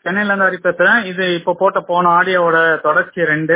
சென்னையில இருந்து ஹரி பேசுறேன் இது இப்ப போட்ட போன ஆடியோவோட தொடர்ச்சி ரெண்டு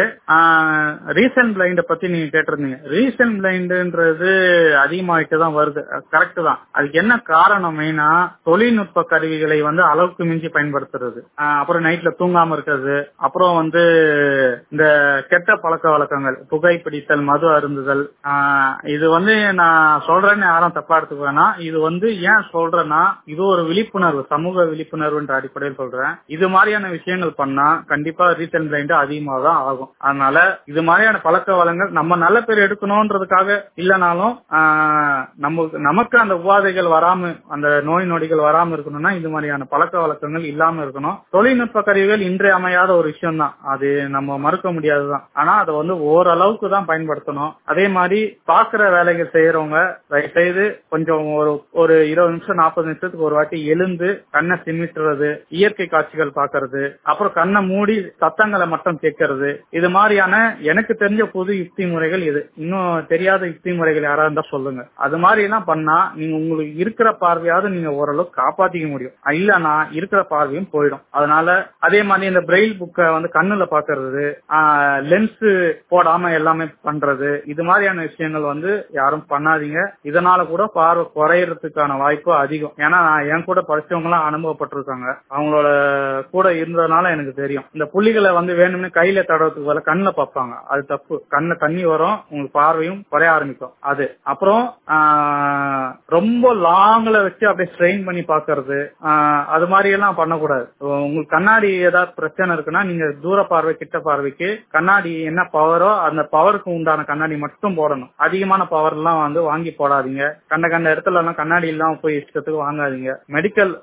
ரீசன்ட் பிளைண்ட பத்தி நீங்க கேட்டிருந்தீங்க ரீசன்ட் பிளைண்டுன்றது அதிகமாயிட்டு தான் வருது கரெக்ட் தான் அதுக்கு என்ன காரணம் மெயினா தொழில்நுட்ப கருவிகளை வந்து அளவுக்கு மிஞ்சி பயன்படுத்துறது ஆஹ் அப்புறம் நைட்ல தூங்காம இருக்கிறது அப்புறம் வந்து இந்த கெட்ட பழக்க வழக்கங்கள் புகைப்பிடித்தல் மது அருந்துதல் ஆஹ் இது வந்து நான் சொல்றேன்னு யாரும் தப்பா எடுத்துக்க வேணாம் இது வந்து ஏன் சொல்றேன்னா இது ஒரு விழிப்புணர்வு சமூக விழிப்புணர்வுன்ற அடிப்படையில் சொல்றேன் இது மாதிரியான விஷயங்கள் பண்ணா கண்டிப்பா ரீசன் பிளைண்ட் அதிகமாக தான் ஆகும் அதனால இது மாதிரியான பழக்க வளங்கள் நம்ம நல்ல பேர் எடுக்கணும்ன்றதுக்காக இல்லைனாலும் ஆஹ் நமக்கு நமக்கு அந்த உபாதைகள் வராம அந்த நோய் நொடிகள் வராம இருக்கணும்னா இது மாதிரியான பழக்க வழக்கங்கள் இல்லாம இருக்கணும் தொழில்நுட்ப கருவிகள் இன்றியமையாத ஒரு விஷயம் தான் அது நம்ம மறுக்க முடியாதுதான் ஆனா அதை வந்து ஓரளவுக்கு தான் பயன்படுத்தணும் அதே மாதிரி பாக்குற வேலைகள் செய்யறவங்க தயவு செய்து கொஞ்சம் ஒரு ஒரு இருபது நிமிஷம் நாற்பது நிமிஷத்துக்கு ஒரு வாட்டி எழுந்து கண்ணை சிமிட்டுறது இயற்கை காட்சிகள் பாக்குறது அப்புறம் கண்ணை மூடி சத்தங்களை மட்டும் கேட்கறது இது மாதிரியான எனக்கு தெரிஞ்ச புது யுக்தி முறைகள் இது இன்னும் தெரியாத யுக்தி முறைகள் யாரா இருந்தா சொல்லுங்க அது மாதிரி எல்லாம் பண்ணா நீங்க உங்களுக்கு இருக்கிற பார்வையாவது நீங்க ஓரளவுக்கு காப்பாத்திக்க முடியும் இல்லனா இருக்கிற பார்வையும் போயிடும் அதனால அதே மாதிரி இந்த பிரெயில் புக்கை வந்து கண்ணுல பாக்குறது லென்ஸ் போடாம எல்லாமே பண்றது இது மாதிரியான விஷயங்கள் வந்து யாரும் பண்ணாதீங்க இதனால கூட பார்வை குறையறதுக்கான வாய்ப்பு அதிகம் ஏன்னா நான் என் கூட படிச்சவங்க எல்லாம் அனுபவப்பட்டிருக்காங்க அவங்களோட கூட இருந்ததுனால எனக்கு தெரியும் இந்த புள்ளிகளை வந்து வேணும்னு கையில தடவத்துக்கு பதிலா கண்ணுல பார்ப்பாங்க அது தப்பு கண்ணுல தண்ணி வரும் உங்களுக்கு பார்வையும் குறைய ஆரம்பிக்கும் அது அப்புறம் ஆஹ், ரொம்ப லாங்ல வச்சு அப்படியே ஸ்ட்ரெயின் பண்ணி பாக்குறது ஆஹ், அது மாதிரி எல்லாம் பண்ணக்கூடாது உங்களுக்கு கண்ணாடி ஏதாவது பிரச்சனை இருக்குன்னா நீங்க தூர பார்வை கிட்ட பார்வைக்கு கண்ணாடி என்ன பவரோ அந்த பவருக்கு உண்டான கண்ணாடி மட்டும் போடணும் அதிகமான பவர் எல்லாம் வந்து வாங்கி போடாதீங்க கண்ட கண்ட இடத்துல எல்லாம் கண்ணாடி எல்லாம் போய் இஷ்டத்துக்கு வாங்காதீங்க மெடிக்கல்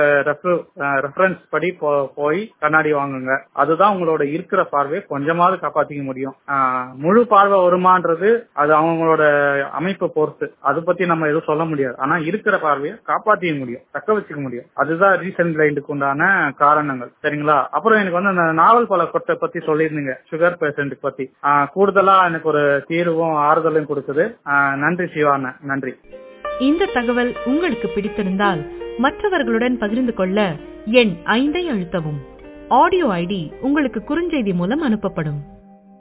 ரெஃபரன்ஸ் படி போ- போய் கண்ணாடி வாங்குங்க அதுதான் உங்களோட இருக்கிற பார்வையை கொஞ்சமாவது காப்பாத்திக்க முடியும் ஆஹ், முழு பார்வை வருமான்றது அது அவங்களோட அமைப்பை பொறுத்து அதை பத்தி நம்ம எதுவும் சொல்ல முடியாது ஆனா இருக்கிற பார்வையை காப்பாத்திக்க முடியும் தக்க வச்சுக்க முடியும் அதுதான் ரீசன்ட் பிளைண்டுக்கு உண்டான காரணங்கள் சரிங்களா அப்புறம் எனக்கு வந்து அந்த நாவல் பழ கொட்டை பத்தி சொல்லியிருந்தீங்க சுகர் பேஷண்ட்டுக்கு பத்தி ஆஹ், கூடுதலா எனக்கு ஒரு தீர்வும் ஆறுதலும் கொடுக்குது ஆஹ், நன்றி சிவான நன்றி இந்த தகவல் உங்களுக்கு பிடித்திருந்தால் மற்றவர்களுடன் பகிர்ந்து கொள்ள எண் ஐந்தை அழுத்தவும் ஆடியோ ஐடி உங்களுக்கு குறுஞ்செய்தி மூலம் அனுப்பப்படும்